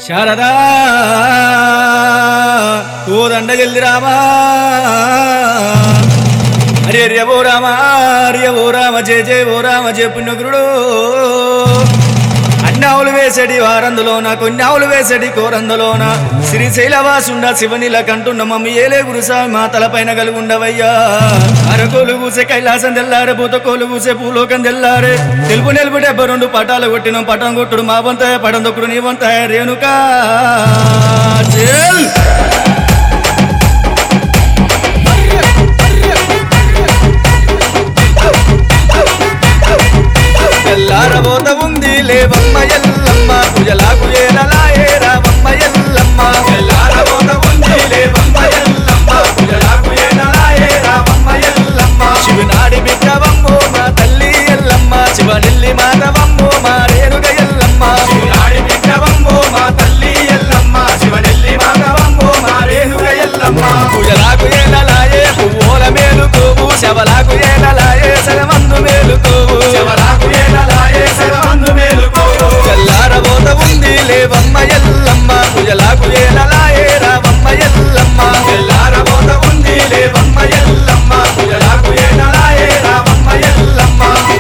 శారదా ఓ దండగల్ది రామా హరి హరి ఓ రామ హరి ఓ రామ జయ జయ ఓ రామ జయ పుణ్యగురుడు అన్నావులు వేసడి వారందులోన కొన్ని ఆవులు వేసడి కోరందులోన శ్రీశైలవాసుండ శివనిల కంటున్న మమ్మీ ఏలే గురుసామి మా తలపైన కలుగుండవయ్యా అరకోలు కూసే కైలాసం తెల్లారే పూతకోలు కూసే పూలోకం తెల్లారే తెలుపు నిలుపు డెబ్బ రెండు పటాలు కొట్టిన పటం కొట్టుడు మా వంతాయ పటం దొక్కుడు నీ వంతాయ రేణుకా జేల్ తెల్లారబోత ఉంది లేవమ్మ ఎల్లమ్మ కుజలాకు ఏలలాయే రావమ్మ ఎల్లమ్మ తెల్లారబోత ఉంది లేవమ్మ ఎల్లమ్మ కుజలాకు ఏలలాయే రావమ్మ ఎల్లమ్మ శివనాడి బిడ్డవమ్మో మా తల్లి ఎల్లమ్మ శివనెల్లి మాధవమ్మో మా రేణుగ ఎల్లమ్మ శివనాడి బిడ్డవమ్మో మా తల్లి ఎల్లమ్మ శివనెల్లి మాధవమ్మో మా రేణుగ ఎల్లమ్మ కుజలాకు ఏలలాయే పువ్వుల మేలుకోవు శవలాకు ఏలలాయే సరమందు మేలుకోవు శవలాకు ఏలలాయే సరమందు మేలుకోవు తెల్లారబోత ఉంది లేవమ్మ ఎల్లమ్మ కుజలాకు ఏలలాయే రావమ్మ ఎల్లమ్మ తెల్లారబోత ఉంది లేవమ్మ ఎల్లమ్మ కుజలాకు ఏలలాయే రావమ్మ ఎల్లమ్మ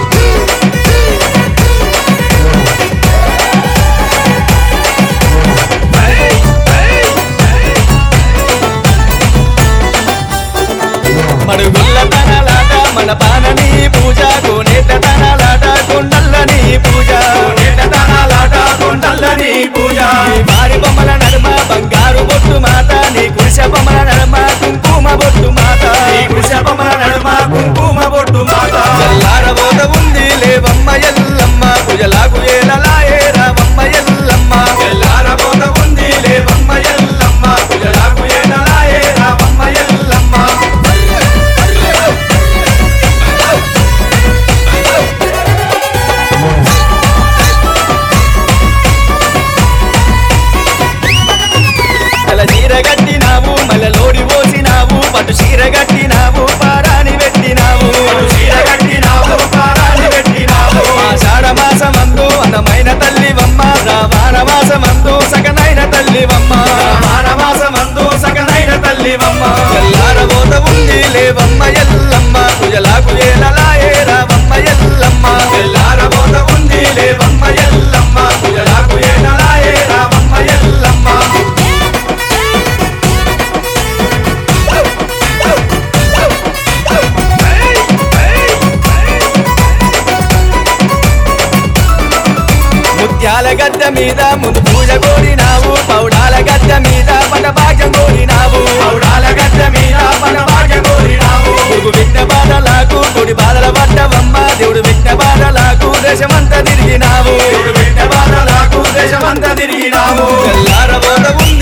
మడుగుల్ల తనలాట మన పానని పూజ కోనేట తనలాట కొండల్లని పూజ కోనేట తనలాట కొండల్లని పూజ నీ వారి బొమ్మల నడుమ బంగారు బొట్టు మాత నీ కురిస బొమ్మల నడుమ కుంకుమ బొట్టు మాత నీ కురిస బొమ్మల నడుమ కుంకుమ బొట్టు మాత తెల్లారబోత ఉంది లేవమ్మ ఎల్లమ్మ పూజలాగు ఏలలాయే రావమ్మ ఎల్లమ్మ తెల్లారబోత ఉంది లేవమ్మ ఎల్లమ్మ పూజలాగు ఏలలాయే రావమ్మ ఎల్లమ్మ తల చీర కట్టినావు మల్లలోడి పోసినావు పట్టు చీర కట్టినావు పారాని పెట్టినావు చీర కట్టినావు పారాని పెట్టినావు ఆషాఢ మాసమందు అందమైన తల్లివమ్మ శ్రావణ మాసమందు సగనైన తల్లివమ్మ శ్రావణ మాసమందు సగనైన తల్లివమ్మ ఎల్లారబోత ఉంది లేవమ్మ ఎల్లమ్మ కుజలాకు ఏలలాయే రావమ్మ ఎల్లమ్మ ఎల్లారబోత ఉంది లేవమ్మ ఎల్లమ్మ కుజలాకు ఏలలాయే రావమ్మ ఎల్లమ్మ ముత్యాల గద్ద మీద ముందు పూజ కోరినావు పౌడాల గద్ద మీద పట భాగ్యం కోరినావు పౌడాల గద్ద మీద పట భాగ్యం కోరినావు గురుగు విఘ్న బాధలకు గుడి బాధల పడ్డవమ్మ దేవుడు విఘ్న బాధలకు దేశమంతా తిరిగినావు దేవుడు విఘ్న బాధలకు దేశమంతా తిరిగినావు తెల్లారబోత ఉంది